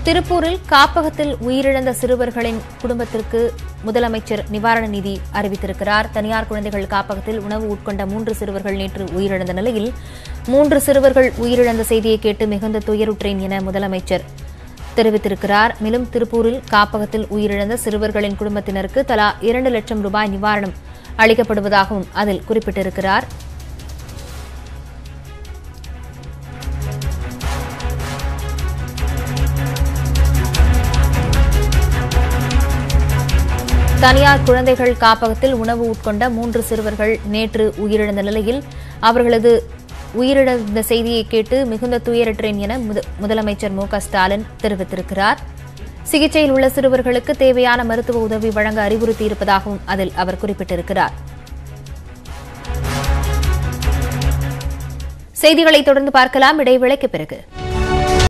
திருப்பூரில் காப்பகத்தில் உயிரிழந்த சிறுவர்களின் குடும்பத்திற்கு முதலமைச்சர் நிவாரண நிதி அறிவித்திருக்கிறார் தனியார் குழந்தைகள் காப்பகத்தில் உணவு உட்கொண்ட மூன்று சிறுவர்கள் நேற்று உயிரிழந்த நிலையில் மூன்று சிறுவர்கள் உயிரிழந்த செய்தியை கேட்டு மிகுந்த துயருற்றேன் என முதலமைச்சர் தெரிவித்திருக்கிறார் மேலும் திருப்பூரில் காப்பகத்தில் உயிரிழந்த சிறுவர்களின் குடும்பத்தினருக்கு தலா இரண்டு லட்சம் ரூபாய் நிவாரணம் அளிக்கப்படுவதாகவும் அதில் குறிப்பிட்டிருக்கிறார் தனியார் குழந்தைகள் காப்பகத்தில் உணவு உட்கொண்ட மூன்று சிறுவர்கள் நேற்று உயிரிழந்த நிலையில் அவர்களது உயிரிழந்த செய்தியை கேட்டு மிகுந்த துயரற்றேன் என முத- முதலமைச்சர் மு க ஸ்டாலின் தெரிவித்திருக்கிறார் சிகிச்சையில் உள்ள சிறுவர்களுக்கு தேவையான மருத்துவ உதவி வழங்க அறிவுறுத்தியிருப்பதாகவும் அதில் அவர் குறிப்பிட்டிருக்கிறார் செய்திகளை தொடர்ந்து பார்க்கலாம் இடைவேளைக்கு பிறகு